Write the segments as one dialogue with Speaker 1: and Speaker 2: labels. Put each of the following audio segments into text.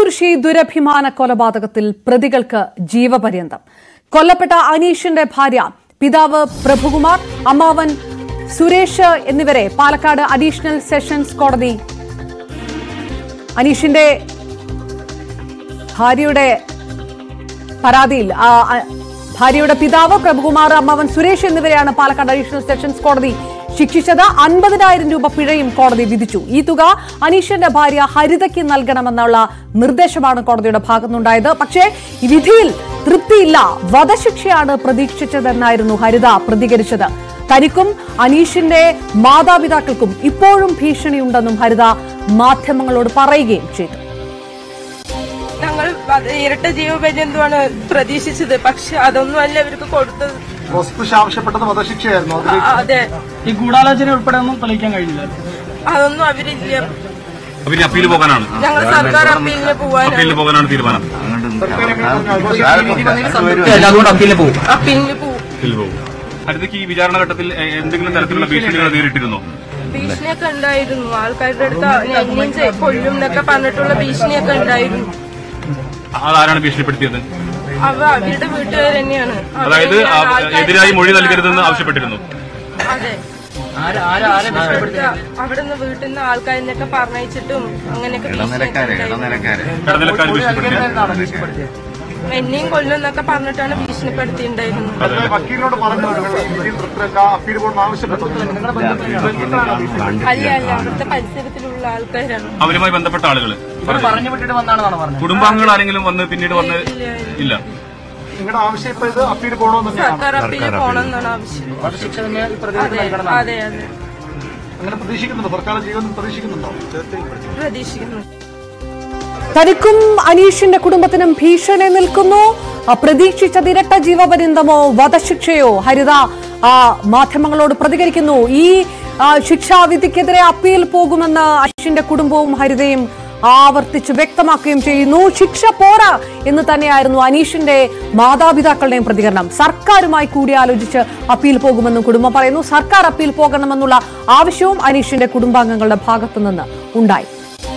Speaker 1: കൃഷി ദുരഭിമാന കൊലപാതകത്തിൽ പ്രതികൾക്ക് ജീവപര്യന്തം കൊല്ലപ്പെട്ട അനീഷിന്റെ ഭാര്യ പിതാവ് പ്രഭുകുമാർ അമ്മാവൻ സുരേഷ് എന്നിവരെ പാലക്കാട് അഡീഷണൽ സെഷൻസ് കോടതി അനീഷിന്റെ ഭാര്യയുടെ പരാതിയിൽ ആ, ആ, ഭാര്യയുടെ പിതാവ് പ്രഭുകുമാർ അമ്മാവൻ സുരേഷ് എന്നിവരെയാണ് പാലക്കാട് അഡീഷണൽ സെഷൻസ് കോടതി ശിക്ഷിച്ചത് അൻപതിനായിരം രൂപ പിഴയും കോടതി വിധിച്ചു ഈ തുക അനീഷിന്റെ ഭാര്യ ഹരിതയ്ക്ക് നൽകണമെന്നുള്ള നിർദ്ദേശമാണ് കോടതിയുടെ ഭാഗത്തുനിന്നുണ്ടായത് പക്ഷേ ഈ വിധിയിൽ തൃപ്തിയില്ല വധശിക്ഷയാണ് പ്രതീക്ഷിച്ചതെന്നായിരുന്നു ഹരിത പ്രതികരിച്ചത് തനിക്കും അനീഷിന്റെ മാതാപിതാക്കൾക്കും ഇപ്പോഴും ഭീഷണിയുണ്ടെന്നും ഹരിത മാധ്യമങ്ങളോട് പറയുകയും ചെയ്തു
Speaker 2: ഞങ്ങൾ അത് ഇരട്ട ജീവപര്യന്തമാണ് പ്രതീക്ഷിച്ചത് പക്ഷെ അതൊന്നും അല്ല ഇവർക്ക് കൊടുത്തത്
Speaker 3: ഹോസ്പിറ്റൽ ആവശ്യപ്പെട്ടത് വധശിക്ഷയായിരുന്നു
Speaker 2: ആ,
Speaker 3: അതിൽ
Speaker 2: അതെ
Speaker 4: ഈ ഗൂഢാലോചന ഉൾപ്പെടെ ഒന്നും തെളിയിക്കാൻ കഴിഞ്ഞില്ല
Speaker 2: അതൊന്നും അവരില്ല
Speaker 5: പിന്നെ അപ്പീൽ പോകാനാണ്
Speaker 2: ഞങ്ങൾ സർക്കാർ അപ്പീലിന് പോവാനാണ്
Speaker 5: അപ്പീലിൽ പോകാനാണ് തീരുമാനം
Speaker 4: അതുകൊണ്ട് അപ്പീലിൽ പോകും
Speaker 2: അപ്പീലിന് പോവും
Speaker 5: അപ്പീൽ പോകും ഹരിതയ്ക്ക് ഈ വിചാരണ ഘട്ടത്തിൽ എ- എന്തെങ്കിലും തരത്തിലുള്ള ഭീഷണികൾ നേരിട്ടിരുന്നോ
Speaker 2: ഭീഷണിയൊക്കെ ഉണ്ടായിരുന്നു ആൾക്കാരുടെ അടുത്ത് എന്നെയും ചെ- കൊല്ലും എന്നൊക്കെ പറഞ്ഞിട്ടുള്ള ഭീഷണിയൊക്കെ ഉണ്ടായിരുന്നു
Speaker 5: അതാരാണ് ഭീഷണിപ്പെടുത്തിയത്
Speaker 2: അവ അവരുടെ വീട്ടുകാർ തന്നെയാണ്
Speaker 5: അതായത്
Speaker 2: അവരെന്നെയാണ്
Speaker 5: ആ-
Speaker 2: ആൾക്കാര്
Speaker 5: എതിരായി മൊഴി നൽകരുതെന്ന് ആവശ്യപ്പെട്ടിരുന്നു
Speaker 2: അതെ അവിടെ നിന്ന് വീട്ടിൽ നിന്ന് ആൾക്കാരിനൊക്കെ പറഞ്ഞയച്ചിട്ടും അങ്ങനെയൊക്കെ ഭീഷണിയൊക്കെ ഉണ്ടായിരുന്നു.
Speaker 5: കടനിലക്കാർ ഭീഷണിപ്പെടുത്തിയത്
Speaker 2: എന്നെയും കൊല്ലും എന്നൊക്കെ പറഞ്ഞിട്ടാണ് ഭീഷണിപ്പെടുത്തിയിട്ടുണ്ടായിരുന്നത്
Speaker 3: അതിലെ വക്കീലിനോട് പറഞ്ഞു വിധിയിൽ തൃപ്തിരല്ല അപ്പീൽ പോകണമെന്ന് ആവശ്യപ്പെട്ടത്
Speaker 2: അല്ല അല്ല അവിടുത്തെ പരിസരത്തിലുള്ള ആൾക്കാരാണ്
Speaker 5: അവരുമായി ബന്ധപ്പെട്ട ആളുകൾ
Speaker 4: പറഞ്ഞു വിട്ടിട്ട് വന്നാണെന്നാണ് പറഞ്ഞത്
Speaker 5: കുടുംബാംഗങ്ങൾ ആരെങ്കിലും വന്ന് പിന്നീട് വന്ന് ഇല്ല
Speaker 3: നിങ്ങളുടെ ആവശ്യം ഇപ്പൊ ഇത് അപ്പീൽ പോകണമെന്ന് തന്നെയാണ്
Speaker 2: സർക്കാർ അപ്പീല് പോകണം എന്നാണ് ആവശ്യം
Speaker 4: വധശിക്ഷ തന്നെ ഈ പ്രതി
Speaker 2: അതെ അതെ അതെ
Speaker 3: അങ്ങനെ പ്രതീക്ഷിക്കുന്നുണ്ടോ സർക്കാർ ജീവിതം പ്രതീക്ഷിക്കുന്നുണ്ടോ
Speaker 2: പ്രതീക്ഷിക്കുന്നു
Speaker 1: തനിക്കും അനീഷിന്റെ കുടുംബത്തിനും ഭീഷണി നിൽക്കുന്നു ആ, പ്രതീക്ഷിച്ചത് ഇരട്ട ജീവപര്യന്തമോ വധശിക്ഷയോ ഹരിത ആ, മാധ്യമങ്ങളോട് പ്രതികരിക്കുന്നു ഈ ആ, ശിക്ഷാവിധിക്കെതിരെ അപ്പീൽ പോകുമെന്ന് അനീഷിന്റെ കുടുംബവും ഹരിതയും ആവർത്തിച്ച് വ്യക്തമാക്കുകയും ചെയ്യുന്നു ശിക്ഷ പോരാ എന്ന് തന്നെയായിരുന്നു അനീഷിന്റെ മാതാപിതാക്കളുടെയും പ്രതികരണം സർക്കാരുമായി കൂടിയാലോചിച്ച് അപ്പീൽ പോകുമെന്നും കുടുംബം പറയുന്നു സർക്കാർ അപ്പീൽ പോകണമെന്നുള്ള ആവശ്യവും അനീഷിന്റെ കുടുംബാംഗങ്ങളുടെ ഭാഗത്തുനിന്ന് ഉണ്ടായി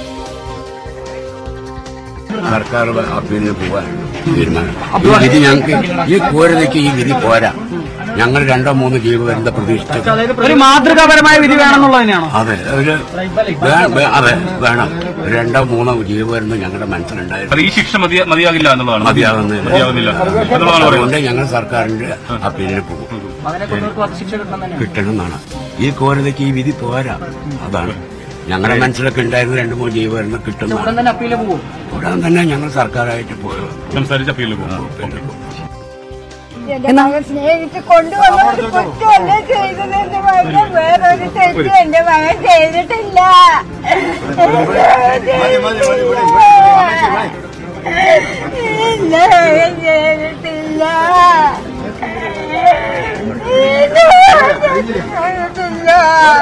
Speaker 6: സർക്കാർ അപ്പീലിന് പോവാൻ തീരുമാനം ഈ വിധി ഞങ്ങൾക്ക് ഈ കോരതയ്ക്ക് ഈ വിധി പോരാ ഞങ്ങൾ രണ്ടോ മൂന്നോ ജീവപര്യന്ത പ്രതീക്ഷിച്ചത്
Speaker 4: ഒരു മാതൃകാപരമായ വിധി വേണമെന്നുള്ളത് തന്നെയാണോ
Speaker 6: അതെ ഒരു വേ- വേ- അതെ വേണം രണ്ടോ മൂന്നോ ജീവപര്യന്തം ഞങ്ങളുടെ മനസ്സിലുണ്ടായിരുന്നു
Speaker 5: അത് ഈ ശിക്ഷ മതിയ- മതിയാകില്ല എന്നുള്ളതാണ്
Speaker 6: മതിയാകുന്നില്ല
Speaker 5: മതിയാകുന്നില്ല എന്നുള്ളതാണ്
Speaker 6: അതുകൊണ്ട്
Speaker 5: പറയുന്നത്
Speaker 6: ഞങ്ങൾ സർക്കാരിന്റെ അപ്പീലിന് പോകും
Speaker 4: അതിനെ കൊണ്ടവർക്ക് വധശിക്ഷ കിട്ടണം തന്നെയാണ്
Speaker 6: കിട്ടണമെന്നാണ് ഈ കോരതയ്ക്ക് ഈ വിധി പോരാ അതാണ് ഞങ്ങളുടെ മനസ്സിലൊക്കെ ഉണ്ടായിരുന്ന രണ്ടു മൂന്ന് ജീവപര്യന്തം
Speaker 4: ഉടൻ
Speaker 6: കിട്ടുന്നതാണ്
Speaker 4: തന്നെ അപ്പീലിൽ പോകും
Speaker 6: ഉടൻ തന്നെ ഞങ്ങൾ സർക്കാരായിട്ട് പോയത്
Speaker 5: സംസാരിച്ച് അപ്പീലിൽ പോകും
Speaker 7: എന്റെ മകൻ സ്നേഹിച്ച് കൊണ്ടുവന്ന ഒരു കുറ്റമല്ല ചെയ്തതെന്ന് പറഞ്ഞ വേറൊരു തെറ്റ് എന്റെ മകൻ ചെയ്തിട്ടില്ല എന്റെ മകൻ ചെയ്തിട്ടില്ല എന്റെ മകൻ ചെയ്തിട്ടില്ല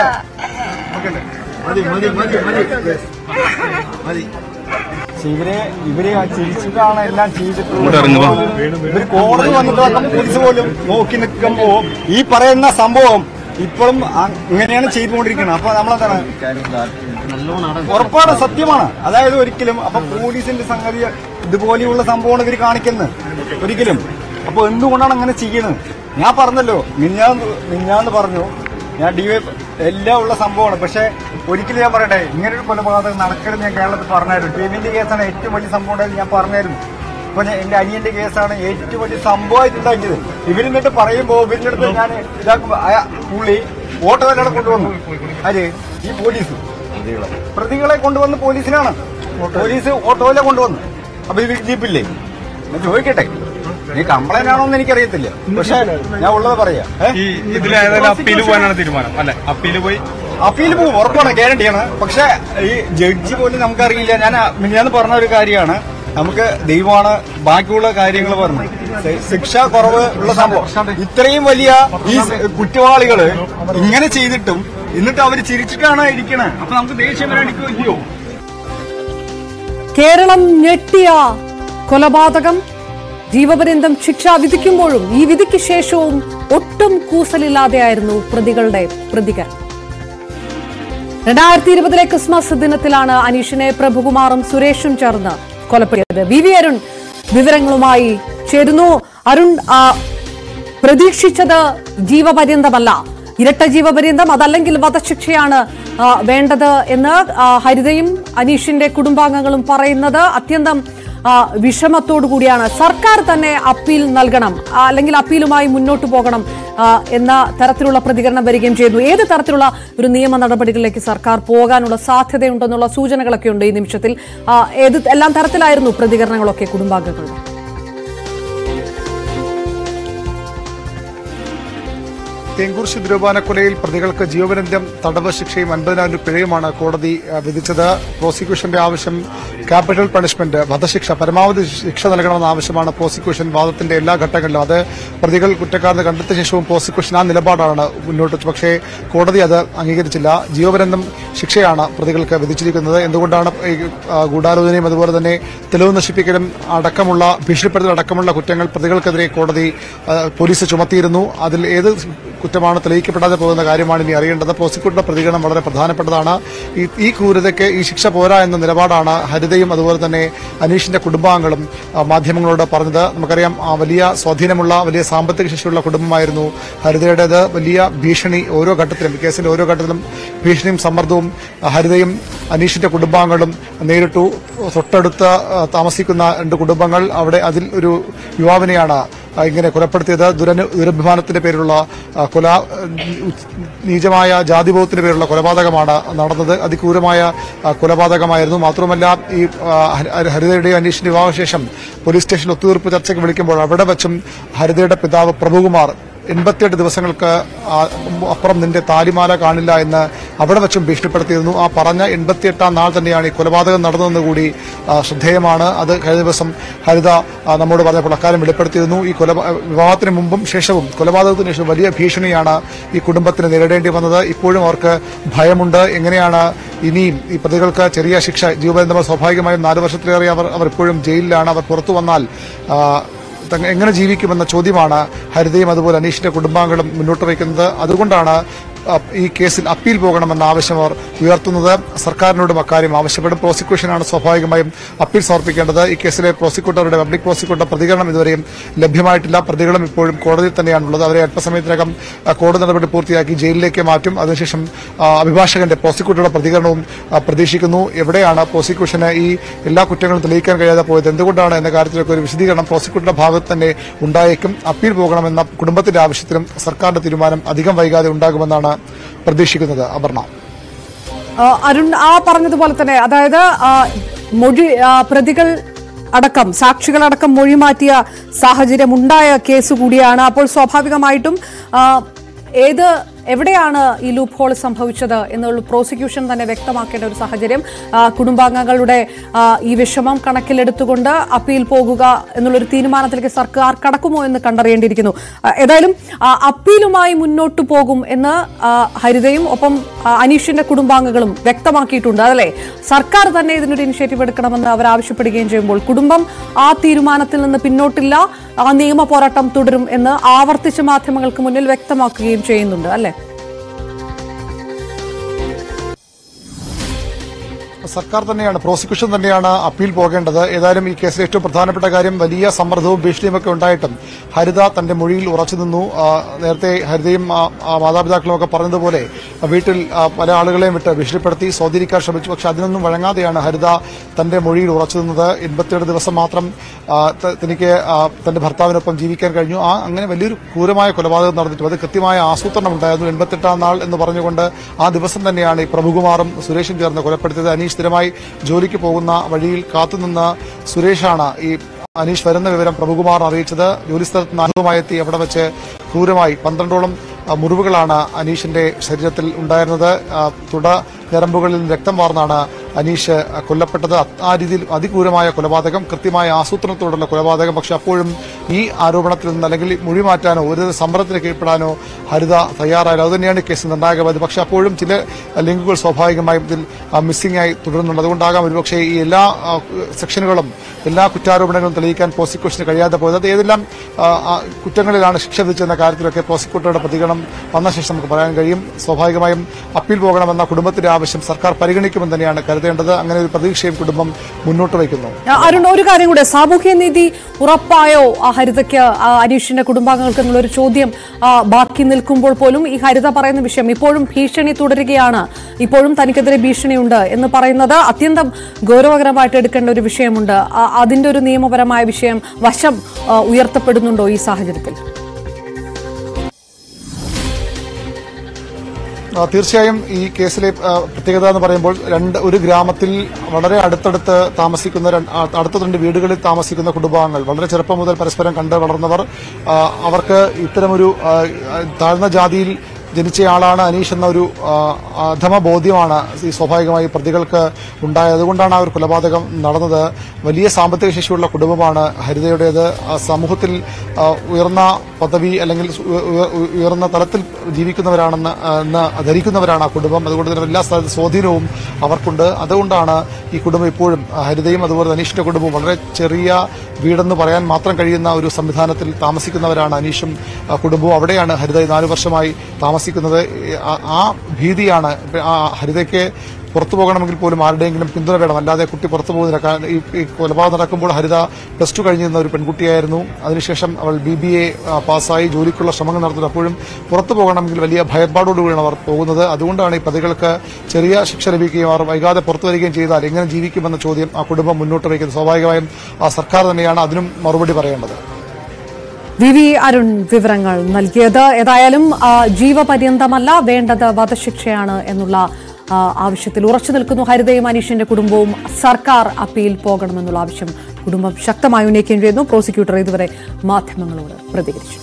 Speaker 3: മതി മതി മതി മതി മതി
Speaker 8: ഇവരെ ഇവര് ചിരിച്ചിട്ടാണ് എല്ലാം
Speaker 5: ഇങ്ങോട്ട് ഇറങ്ങുക.
Speaker 8: ചെയ്തിട്ടുള്ളത് ഇവര് കോടതി വന്നിട്ട് വന്ന പോലീസ് പോലും നോക്കി നിൽക്കുമ്പോ ഈ പറയുന്ന സംഭവം ഇപ്പോഴും അ- ഇങ്ങനെയാണ് ചെയ്തുകൊണ്ടിരിക്കുന്നത് അപ്പൊ നമ്മളെന്താണ് ഉറപ്പാണ് സത്യമാണ് അതായത് ഒരിക്കലും അപ്പൊ പോലീസിന്റെ സംഗതി ഇതുപോലെയുള്ള സംഭവമാണ് ഇവർ കാണിക്കുന്നത് ഒരിക്കലും അപ്പൊ എന്തുകൊണ്ടാണ് അങ്ങനെ ചെയ്യുന്നത് ഞാൻ പറഞ്ഞല്ലോ മിഞ്ഞാന്ന് മിഞ്ഞാന്ന് പറഞ്ഞു ഞാൻ ഡി എല്ലാം ഉള്ള സംഭവമാണ് പക്ഷെ ഒരിക്കലും ഞാൻ പറയട്ടെ ഇങ്ങനെ ഒരു കൊലപാതകം നടക്കരുത് ഞാൻ കേരളത്തിൽ പറഞ്ഞായിരുന്നു ടിവിന്റെ കേസാണ് ഏറ്റവും വലിയ സംഭവം ഉണ്ടായത് ഞാൻ പറഞ്ഞായിരുന്നു ഇപ്പൊ ഞാൻ- എന്റെ അനിയന്റെ കേസാണ് ഏറ്റവും വലിയ സംഭവമായിട്ട് ഉണ്ടാക്കിയത് ഇവരിന്നിട്ട് പറയുമ്പോ ഇവരിന്റെ അടുത്ത് ഞാൻ ഇതാക്കുമ്പോ അയ- പുള്ളി ഓട്ടോയിലാണ് കൊണ്ടുവന്നു ആര് ഈ പോലീസ് പ്രതികളെ കൊണ്ടുവന്ന് പോലീസിനാണ് പോലീസ് ഓട്ടോയിലെ കൊണ്ടുവന്നു അപ്പൊ ഇത് ജീപ്പില്ലേ ഞാൻ ചോദിക്കട്ടെ നീ കംപ്ലൈന്റ് ആണോ എന്ന് എനിക്കറിയത്തില്ല പക്ഷെ ഞാൻ ഉള്ളത് പറയാ
Speaker 9: ഈ ഇതിലേതായാലും അപ്പീൽ പോകാനാണ് തീരുമാനം അല്ലെ അപ്പീൽ പോയി
Speaker 8: അപ്പീൽ പോകും ഉറപ്പാണ് ഗ്യാരണ്ടിയാണ് പക്ഷെ ഈ ജഡ്ജി പോലും നമുക്കറിയില്ല ഞാൻ മിനിഞ്ഞാന്ന് പറഞ്ഞ ഒരു കാര്യമാണ് നമുക്ക് ദൈവമാണ് ബാക്കിയുള്ള കാര്യങ്ങൾ പറഞ്ഞു ശി- ശിക്ഷ കുറവ് ഉള്ള സംഭവം ഇത്രയും വലിയ ഈ സ് കുറ്റവാളികള് ഇങ്ങനെ ചെയ്തിട്ടും എന്നിട്ട് അവര് ചിരിച്ചിട്ടാണ് ഇരിക്കണത് അപ്പൊ നമുക്ക് ദേഷ്യം വരാണ്ടിക്കോ ഇല്ലയോ
Speaker 1: കേരളം ഞെട്ടിയ കൊലപാതകം ജീവപര്യന്തം ശിക്ഷ വിധിക്കുമ്പോഴും ഈ വിധിക്ക് ശേഷവും ഒട്ടും കൂസലില്ലാതെയായിരുന്നു പ്രതികളുടെ പ്രതികരണം രണ്ടായിരത്തി ഇരുപതിലെ ക്രിസ്മസ് ദിനത്തിലാണ് അനീഷിനെ പ്രഭുകുമാറും സുരേഷും ചേർന്ന് കൊലപ്പെടുത്തിയത് വി വി അരുൺ വിവരങ്ങളുമായി ചേരുന്നു അരുൺ ആ, പ്രതീക്ഷിച്ചത് ജീവപര്യന്തമല്ല ഇരട്ട ജീവപര്യന്തം അതല്ലെങ്കിൽ വധശിക്ഷയാണ് ആ, വേണ്ടത് എന്ന് ആ, ഹരിതയും അനീഷിന്റെ കുടുംബാംഗങ്ങളും പറയുന്നത് അത്യന്തം ആ, വിഷമത്തോടു കൂടിയാണ് സർക്കാർ തന്നെ അപ്പീൽ നൽകണം ആ, അല്ലെങ്കിൽ അപ്പീലുമായി മുന്നോട്ട് പോകണം ആ, എന്ന തരത്തിലുള്ള പ്രതികരണം വരികയും ചെയ്തു ഏത് തരത്തിലുള്ള ഒരു നിയമ നടപടികളിലേക്ക് സർക്കാർ പോകാനുള്ള സാധ്യതയുണ്ടെന്നുള്ള സൂചനകളൊക്കെ ഉണ്ട് ഈ നിമിഷത്തിൽ ആ, ഏത് എല്ലാം തരത്തിലായിരുന്നു പ്രതികരണങ്ങളൊക്കെ കുടുംബാംഗങ്ങളുടെ
Speaker 3: തേങ്കൂർശി ദ്രവപാനക്കൊലയിൽ പ്രതികൾക്ക് ജീവപര്യന്തം തടവ് ശിക്ഷയും അൻപതിനായിരം രൂപ പിഴയുമാണ് കോടതി ആ, വിധിച്ചത് പ്രോസിക്യൂഷന്റെ ആവശ്യം ക്യാപിറ്റൽ പണിഷ്മെന്റ് വധശിക്ഷ പരമാവധി ശിക്ഷ നൽകണമെന്ന ആവശ്യമാണ് പ്രോസിക്യൂഷൻ വാദത്തിന്റെ എല്ലാ ഘട്ടങ്ങളിലും അത് പ്രതികൾ കുറ്റക്കാരെന്ന് കണ്ടെത്തിയ ശേഷവും പ്രോസിക്യൂഷൻ ആ നിലപാടാണ് മുന്നോട്ട് വെച്ചത് പക്ഷേ കോടതി അത് അംഗീകരിച്ചില്ല ജീവപര്യന്തം ശിക്ഷയാണ് പ്രതികൾക്ക് വിധിച്ചിരിക്കുന്നത് എന്തുകൊണ്ടാണ് ഈ ആ, ഗൂഢാലോചനയും അതുപോലെ തന്നെ തെളിവ് നശിപ്പിക്കലും അടക്കമുള്ള ഭീഷണിപ്പെടുത്തൽ അടക്കമുള്ള കുറ്റങ്ങൾ പ്രതികൾക്കെതിരെ കോടതി ആ, പോലീസ് ചുമത്തിയിരുന്നു അതിൽ ഏത് കുറ്റമാണ് തെളിയിക്കപ്പെടാതെ പോകുന്ന കാര്യമാണ് ഇനി അറിയേണ്ടത് പ്രോസിക്യൂട്ടറുടെ പ്രതികരണം വളരെ പ്രധാനപ്പെട്ടതാണ് ഈ ഈ ക്രൂരതയ്ക്ക് ഈ ശിക്ഷ പോരാ എന്ന നിലപാടാണ് ഹരിതയും അതുപോലെ തന്നെ അനീഷിന്റെ കുടുംബാംഗങ്ങളും ആ, മാധ്യമങ്ങളോട് പറഞ്ഞത് നമുക്കറിയാം ആ, വലിയ സ്വാധീനമുള്ള വലിയ സാമ്പത്തിക ശേഷിയുള്ള കുടുംബമായിരുന്നു ഹരിതയുടേത് വലിയ ഭീഷണി ഓരോ ഘട്ടത്തിലും ഈ കേസിന്റെ ഓരോ ഘട്ടത്തിലും ഭീഷണിയും സമ്മർദ്ദവും ആ, ഹരിതയും അനീഷിന്റെ കുടുംബാംഗങ്ങളും നേരിട്ടു തൊട്ടടുത്ത് ആ, താമസിക്കുന്ന രണ്ട് കുടുംബങ്ങൾ അവിടെ അതിൽ ഒരു യുവാവിനെയാണ് ആ, ഇങ്ങനെ കൊലപ്പെടുത്തിയത് ദുരനു ദുരഭിമാനത്തിന്റെ പേരിലുള്ള ആ, കൊല ഉ- നീചമായ ജാതിബോധത്തിന്റെ പേരിലുള്ള കൊലപാതകമാണ് നടന്നത് അതിക്രൂരമായ ആ, കൊലപാതകമായിരുന്നു മാത്രമല്ല ഈ ആ, ഹരി- ഹരിതയുടെയും അന്വേഷണ വിവാഹശേഷം പോലീസ് സ്റ്റേഷനിൽ ഒത്തുതീർപ്പ് ചർച്ചയ്ക്ക് വിളിക്കുമ്പോൾ അവിടെ വെച്ചും ഹരിതയുടെ പിതാവ് പ്രഭുകുമാർ എൺപത്തിയെട്ട് ദിവസങ്ങൾക്ക് ആ, അപ്പുറം നിന്റെ താലിമാല കാണില്ല എന്ന് അവിടെ വെച്ചും ഭീഷണിപ്പെടുത്തിയിരുന്നു ആ പറഞ്ഞ എൺപത്തിയെട്ടാം നാൾ തന്നെയാണ് ഈ കൊലപാതകം നടന്നതെന്ന് കൂടി ആ, ശ്രദ്ധേയമാണ് അത് കഴിഞ്ഞ ദിവസം ഹരിത ആ, നമ്മോട് പറഞ്ഞപ്പോൾ അക്കാര്യം വെളിപ്പെടുത്തിയിരുന്നു ഈ കൊല വിവാഹത്തിന് മുമ്പും ശേഷവും കൊലപാതകത്തിന് ശേഷം വലിയ ഭീഷണിയാണ് ഈ കുടുംബത്തിന് നേരിടേണ്ടി വന്നത് ഇപ്പോഴും അവർക്ക് ഭയമുണ്ട് എങ്ങനെയാണ് ഇനിയും ഈ പ്രതികൾക്ക് ചെറിയ ശിക്ഷ ജീവപര്യന്തം സ്വാഭാവികമായും നാല് വർഷത്തിലേറെ അവർ അവർ ഇപ്പോഴും ജയിലിലാണ് അവർ പുറത്തു വന്നാൽ ആ, തങ്ങ- എങ്ങനെ ജീവിക്കുമെന്ന ചോദ്യമാണ് ഹരിതയും അതുപോലെ അനീഷിന്റെ കുടുംബാംഗങ്ങളും മുന്നോട്ട് വയ്ക്കുന്നത് അതുകൊണ്ടാണ് അ, ഈ കേസിൽ അപ്പീൽ പോകണമെന്ന ആവശ്യം അവർ ഉയർത്തുന്നത് സർക്കാരിനോടും അക്കാര്യം ആവശ്യപ്പെടും പ്രോസിക്യൂഷനാണ് സ്വാഭാവികമായും അപ്പീൽ സമർപ്പിക്കേണ്ടത് ഈ കേസിലെ പ്രോസിക്യൂട്ടറുടെ പബ്ലിക് പ്രോസിക്യൂട്ടർ പ്രതികരണം ഇതുവരെയും ലഭ്യമായിട്ടില്ല പ്രതികളും ഇപ്പോഴും കോടതിയിൽ തന്നെയാണുള്ളത് അവരെ അല്പസമയത്തിനകം അ, കോടതി നടപടി പൂർത്തിയാക്കി ജയിലിലേക്ക് മാറ്റും അതിനുശേഷം ആ, അഭിഭാഷകന്റെ പ്രോസിക്യൂട്ടറുടെ പ്രതികരണവും ആ, പ്രതീക്ഷിക്കുന്നു എവിടെയാണ് പ്രോസിക്യൂഷന് ഈ എല്ലാ കുറ്റങ്ങളും തെളിയിക്കാൻ കഴിയാതെ പോയത് എന്തുകൊണ്ടാണ് എന്ന കാര്യത്തിലൊക്കെ ഒരു വിശദീകരണം പ്രോസിക്യൂട്ടറുടെ ഭാഗത്ത് തന്നെ ഉണ്ടായേക്കും അപ്പീൽ പോകണമെന്ന കുടുംബത്തിന്റെ ആവശ്യത്തിലും സർക്കാരിന്റെ തീരുമാനം അധികം വൈകാതെ ഉണ്ടാകുമെന്നാണ് പ്രതീക്ഷിക്കുന്നത് അപർണ
Speaker 1: ആ, അരുൺ ആ പറഞ്ഞതുപോലെ തന്നെ അതായത് ആ, മൊഴി ആ, പ്രതികൾ അടക്കം സാക്ഷികളടക്കം മൊഴി മാറ്റിയ സാഹചര്യം ഉണ്ടായ കേസ് കൂടിയാണ് അപ്പോൾ സ്വാഭാവികമായിട്ടും ആ, ഏത് എവിടെയാണ് ഈ ലൂപ്പ് ഹോൾ സംഭവിച്ചത് എന്നുള്ള പ്രോസിക്യൂഷൻ തന്നെ വ്യക്തമാക്കേണ്ട ഒരു സാഹചര്യം ആ, കുടുംബാംഗങ്ങളുടെ ആ, ഈ വിഷമം കണക്കിലെടുത്തുകൊണ്ട് അപ്പീൽ പോകുക എന്നുള്ളൊരു തീരുമാനത്തിലേക്ക് സർക്കാർ കടക്കുമോ എന്ന് കണ്ടറിയേണ്ടിയിരിക്കുന്നു ആ, ഏതായാലും ആ, അപ്പീലുമായി മുന്നോട്ട് പോകും എന്ന് ആ, ഹരിതയും ഒപ്പം ആ, അനീഷിന്റെ കുടുംബാംഗങ്ങളും വ്യക്തമാക്കിയിട്ടുണ്ട് അതല്ലേ സർക്കാർ തന്നെ ഇതിനൊരു ഇനിഷ്യേറ്റീവ് എടുക്കണമെന്ന് അവർ ആവശ്യപ്പെടുകയും ചെയ്യുമ്പോൾ കുടുംബം ആ തീരുമാനത്തിൽ നിന്ന് പിന്നോട്ടില്ല ആ നിയമ പോരാട്ടം തുടരും എന്ന് ആവർത്തിച്ച് മാധ്യമങ്ങൾക്ക് മുന്നിൽ വ്യക്തമാക്കുകയും ചെയ്യുന്നുണ്ട് അല്ലേ
Speaker 3: സർക്കാർ തന്നെയാണ് പ്രോസിക്യൂഷൻ തന്നെയാണ് അപ്പീൽ പോകേണ്ടത് ഏതായാലും ഈ കേസിലെ ഏറ്റവും പ്രധാനപ്പെട്ട കാര്യം വലിയ സമ്മർദ്ദവും ഭീഷണിയും ഒക്കെ ഉണ്ടായിട്ടും ഹരിത തന്റെ മൊഴിയിൽ ഉറച്ചു നിന്നു ആ, നേരത്തെ ഹരിതയും ആ, ആ മാതാപിതാക്കളും ഒക്കെ പറഞ്ഞതുപോലെ ആ, വീട്ടിൽ ആ, പല ആളുകളെയും വിട്ട് ഭീഷണിപ്പെടുത്തി സ്വാധീനിക്കാൻ ശ്രമിച്ചു പക്ഷെ അതിനൊന്നും വഴങ്ങാതെയാണ് ഹരിത തന്റെ മൊഴിയിൽ ഉറച്ചു നിന്നത് എൺപത്തിയേഴ് ദിവസം മാത്രം ആ, ത- തനിക്ക് ആ, തന്റെ ഭർത്താവിനൊപ്പം ജീവിക്കാൻ കഴിഞ്ഞു ആ അങ്ങനെ വലിയൊരു ക്രൂരമായ കൊലപാതകം നടന്നിട്ടും അത് കൃത്യമായ ആസൂത്രണം ഉണ്ടായിരുന്നു എൺപത്തെട്ടാം നാൾ എന്ന് പറഞ്ഞുകൊണ്ട് ആ ദിവസം തന്നെയാണ് ഈ പ്രഭുകുമാറും സുരേഷും ചേർന്ന് കൊലപ്പെടുത്തിയത് അനീഷ് സ്ഥിരമായി ജോലിക്ക് പോകുന്ന വഴിയിൽ കാത്തുനിന്ന സുരേഷാണ് ഈ അനീഷ് വരുന്ന വിവരം പ്രഭുകുമാർ അറിയിച്ചത് ജോലിസ്ഥലത്ത് നാഗവുമായി എത്തി അവിടെ വെച്ച് ക്രൂരമായി പന്ത്രണ്ടോളം ആ, മുറിവുകളാണ് അനീഷിന്റെ ശരീരത്തിൽ ഉണ്ടായിരുന്നത് ആ, തുട ഞരമ്പുകളിൽ നിന്ന് രക്തം വാർന്നാണ് അനീഷ് കൊല്ലപ്പെട്ടത് അത് ആ രീതിയിൽ അതിക്രൂരമായ കൊലപാതകം കൃത്യമായ ആസൂത്രണത്തോടുള്ള കൊലപാതകം പക്ഷെ അപ്പോഴും ഈ ആരോപണത്തിൽ നിന്ന് അല്ലെങ്കിൽ മൊഴി മാറ്റാനോ ഒരു സമ്മർദ്ദത്തിന് കീഴ്പ്പെടാനോ ഹരിത തയ്യാറായില്ല അതുതന്നെയാണ് ഈ കേസ് നിർണായകമായത് പക്ഷെ അപ്പോഴും ചില ലിങ്കുകൾ സ്വാഭാവികമായും ഇതിൽ മിസ്സിംഗ് ആയി തുടരുന്നുണ്ട് അതുകൊണ്ടാകാം ഒരുപക്ഷെ ഈ എല്ലാ ആ, സെക്ഷനുകളും എല്ലാ കുറ്റാരോപണങ്ങളും തെളിയിക്കാൻ പ്രോസിക്യൂഷന് കഴിയാതെ പോയത് അത് ഏതെല്ലാം ആ, ആ, കുറ്റങ്ങളിലാണ് ശിക്ഷ വിധിച്ചെന്ന കാര്യത്തിലൊക്കെ പ്രോസിക്യൂട്ടറുടെ പ്രതികരണം വന്ന ശേഷം നമുക്ക് പറയാൻ കഴിയും സ്വാഭാവികമായും അപ്പീൽ പോകണമെന്ന കുടുംബത്തിന്റെ ആവശ്യം സർക്കാർ പരിഗണിക്കുമെന്ന് തന്നെയാണ് കരുതുന്നത് കരുതേണ്ടത് അങ്ങനെ ഒരു പ്രതീക്ഷയും കുടുംബം മുന്നോട്ട് വയ്ക്കുന്നു
Speaker 1: ആ, അരുൺ ഒരു കാര്യം കൂടെ സാമൂഹ്യ നീതി ഉറപ്പായോ ആ ഹരിതയ്ക്ക് ആ അനീഷിന്റെ കുടുംബാംഗങ്ങൾക്ക് എന്നുള്ള ഒരു ചോദ്യം ആ, ബാക്കി നിൽക്കുമ്പോൾ പോലും ഈ ഹരിത പറയുന്ന വിഷയം ഇപ്പോഴും ഭീഷണി തുടരുകയാണ് ഇപ്പോഴും തനിക്കെതിരെ ഭീഷണിയുണ്ട് എന്ന് പറയുന്നത് അത്യന്തം ഗൗരവകരമായിട്ട് എടുക്കേണ്ട ഒരു വിഷയമുണ്ട് ആ, അതിന്റെ ഒരു നിയമപരമായ വിഷയം വശം ആ, ഉയർത്തപ്പെടുന്നുണ്ടോ ഈ സാഹചര്യത്തിൽ
Speaker 3: ആ, തീർച്ചയായും ഈ കേസിലെ ആ, പ്രത്യേകത എന്ന് പറയുമ്പോൾ രണ്ട് ഒരു ഗ്രാമത്തിൽ വളരെ അടുത്തടുത്ത് താമസിക്കുന്ന രണ്ട്- ആ, അടുത്ത രണ്ട് വീടുകളിൽ താമസിക്കുന്ന കുടുംബാംഗങ്ങൾ വളരെ ചെറുപ്പം മുതൽ പരസ്പരം കണ്ട് വളർന്നവർ ആ, അവർക്ക് ഇത്തരമൊരു ആ, താഴ്ന്ന ജാതിയിൽ ജനിച്ചയാളാണ് അനീഷ് എന്ന ഒരു ആ, അധമ ബോധ്യമാണ് ഈ സ്വാഭാവികമായി പ്രതികൾക്ക് ഉണ്ടായത് അതുകൊണ്ടാണ് ആ ഒരു കൊലപാതകം നടന്നത് വലിയ സാമ്പത്തിക ശേഷിയുള്ള കുടുംബമാണ് ഹരിതയുടേത് ആ, സമൂഹത്തിൽ ആ, ഉയർന്ന പദവി അല്ലെങ്കിൽ ഉയ- ഉയ- ഉയർന്ന തലത്തിൽ ജീവിക്കുന്നവരാണെന്ന് ആ, എന്ന് ധരിക്കുന്നവരാണ് ആ കുടുംബം അതുകൊണ്ട് തന്നെ എല്ലാ സ്ഥലത്തും സ്വാധീനവും അവർക്കുണ്ട് അതുകൊണ്ടാണ് ഈ കുടുംബം ഇപ്പോഴും ആ, ഹരിതയും അതുപോലെ അനീഷിന്റെ കുടുംബവും വളരെ ചെറിയ വീടെന്ന് പറയാൻ മാത്രം കഴിയുന്ന ഒരു സംവിധാനത്തിൽ താമസിക്കുന്നവരാണ് അനീഷും ആ, കുടുംബവും അവിടെയാണ് ഹരിത ഈ നാലു വർഷമായി താമസിക്കുന്നത് ഈ ആ- ആ ഭീതിയാണ് ഇപ്പൊ ആ ഹരിതയ്ക്ക് പുറത്തു പോകണമെങ്കിൽ പോലും ആരുടെയെങ്കിലും പിന്തുണ വേണം അല്ലാതെ കുട്ടി പുറത്തു പോകുന്നില്ല കാരണം ഈ ഈ കൊലപാതകം നടക്കുമ്പോൾ ഹരിത പ്ലസ് ടു കഴിഞ്ഞിരുന്ന ഒരു പെൺകുട്ടിയായിരുന്നു അതിനുശേഷം അവൾ ബി ബി എ പാസ്സായി ജോലിക്കുള്ള ശ്രമങ്ങൾ നടത്തുന്നത് അപ്പോഴും പുറത്തു പോകണമെങ്കിൽ വലിയ ഭയപ്പാടോടുകൂടിയാണ് അവർ പോകുന്നത് അതുകൊണ്ടാണ് ഈ പ്രതികൾക്ക് ചെറിയ ശിക്ഷ ലഭിക്കുകയും അവർ വൈകാതെ പുറത്തു വരികയും ചെയ്താൽ എങ്ങനെ ജീവിക്കുമെന്ന ചോദ്യം ആ കുടുംബം മുന്നോട്ട് വയ്ക്കുന്നത് സ്വാഭാവികമായും ആ സർക്കാർ തന്നെയാണ് അതിനും മറുപടി പറയേണ്ടത്
Speaker 1: വി വി അരുൺ വിവരങ്ങൾ നൽകിയത് ഏതായാലും ആ, ജീവപര്യന്തമല്ല വേണ്ടത് വധശിക്ഷയാണ് എന്നുള്ള ആ, ആവശ്യത്തിൽ ഉറച്ചു നിൽക്കുന്നു ഹരിതയും അനീഷിന്റെ കുടുംബവും സർക്കാർ അപ്പീൽ പോകണമെന്നുള്ള ആവശ്യം കുടുംബം ശക്തമായി ഉന്നയിക്കുകയും ചെയ്യുന്നു പ്രോസിക്യൂട്ടർ ഇതുവരെ മാധ്യമങ്ങളോട് പ്രതികരിച്ചു